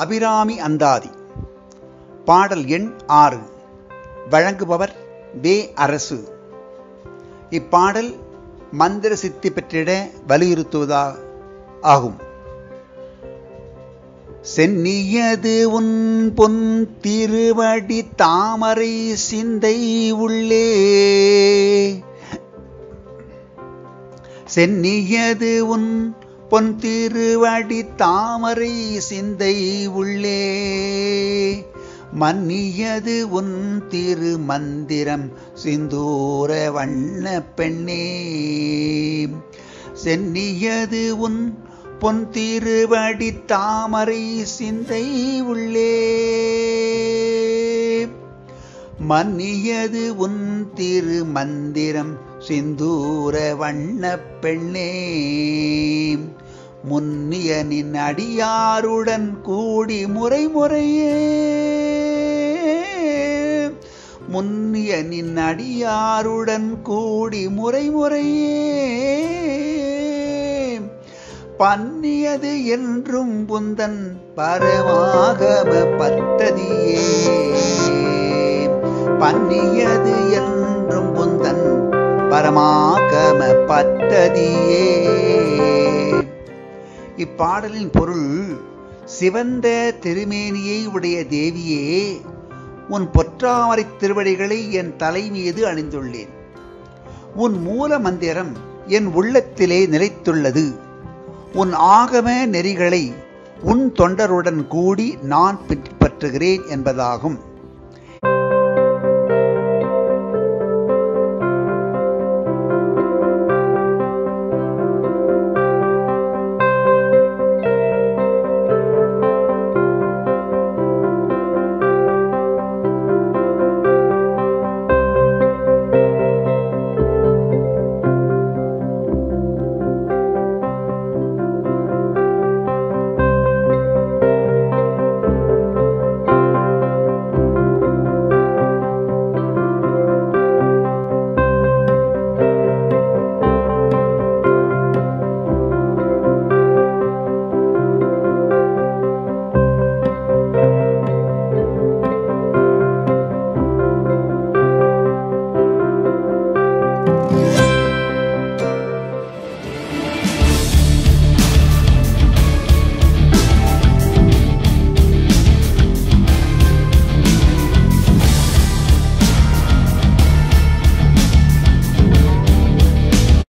அபிராமி அந்தாதி பாடல் எண் ஆறு வழங்குபவர் வே அரசு இப்பாடல் மந்திர சித்தி பெற்றிட வலியுறுத்துவதா ஆகும் சென்னியது உன் பொன் திருவடி தாமரை சிந்தை உள்ளே சென்னியது உன் பொன் திருவடி தாமரை சிந்தை உள்ளே மன்னியது உன் திரு மந்திரம் சிந்தூர வண்ண பெண்ணே சென்னியது உன் பொன் திருவடி தாமரை சிந்தை உள்ளே மன்னியது உன் திரு மந்திரம் சிந்தூர வண்ண பெண்ணே முன்னிய நின் அடியாருடன் கூடி முறை முறையே முன்னிய நின் அடியாருடன் கூடி முறை முறையே பன்னியது என்றும் புந்தன் பரமாகம பத்ததியே பன்னியது என்றும் புந்தன் பரமாகம பத்ததியே இப்பாடலின் பொருள் சிவந்த திருமேனியை உடைய தேவியே உன் பொற்றாமரை திருவடிகளை என் தலை மீது அணிந்துள்ளேன் உன் மூல மந்திரம் என் உள்ளத்திலே நிலைத்துள்ளது உன் ஆகம நெறிகளை உன் தொண்டருடன் கூடி நான் பின்பற்றுகிறேன் என்பதாகும்